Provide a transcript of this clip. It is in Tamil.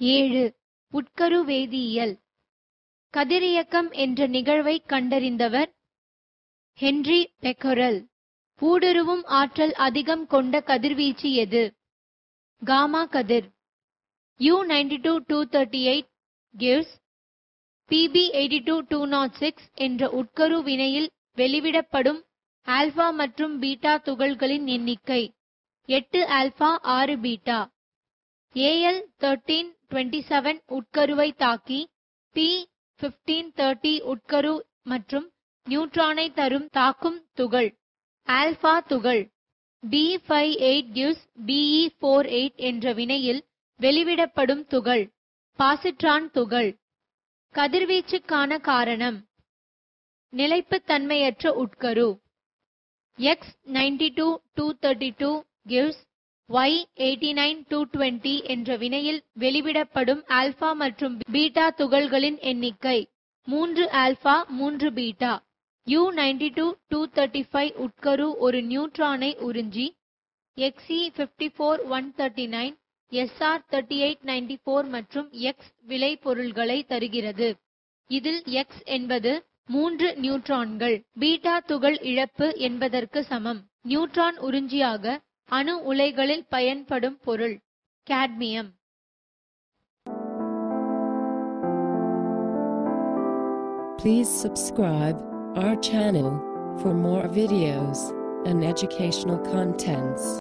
ஏழு உட்கரு வேதியியல் கதிரியக்கம் என்ற நிகழ்வை கண்டறிந்தவர் ஹென்றி பெக்கரல் ஊடுருவும் ஆற்றல் அதிகம் கொண்ட கதிர்வீச்சு எது காமா கதிர் U ninety two two thirty eight gives PB eighty two two naught six என்ற உட்கரு வினையில் வெளிவிடப்படும் ஆல்பா மற்றும் பீட்டா துகள்களின் எண்ணிக்கை எட்டு ஆல்பா ஆறு beta AL thirteen twenty seven உட்கருவை தாக்கி பி பிப்டீன் தேர்ட்டி உட்கரு மற்றும் நியூட்ரானை தரும் தாக்கும் துகள் ஆல்பா துகள் B five eight gives BE four eight என்ற வினையில் வெளிவிடப்படும் துகள் பாசிட்ரான் துகள் கதிர்வீச்சுக்கான காரணம் நிலைப்புத்தன்மையற்ற உட்கரு X ninety two two thirty two gives Y eighty nine two twenty என்ற வினையில் வெளிவிடப்படும் ஆல்பா மற்றும் பீட்டா துகள்களின் எண்ணிக்கை மூன்று ஆல்பா மூன்று beta U ninety two two thirty five உட்கரு ஒரு நியூட்ரானை உறிஞ்சி XE fifty four one thirty nine SR thirty eight ninety four மற்றும் X விளைபொருள்களை தருகிறது இதில் X என்பது மூன்று நியூட்ரான்கள் பீட்டா துகள் இழப்பு என்பதற்கு சமம் நியூட்ரான் உறிஞ்சியாக அணு உலைகளில் பயன்படும் பொருள் cadmium Please subscribe our channel for more videos and educational contents.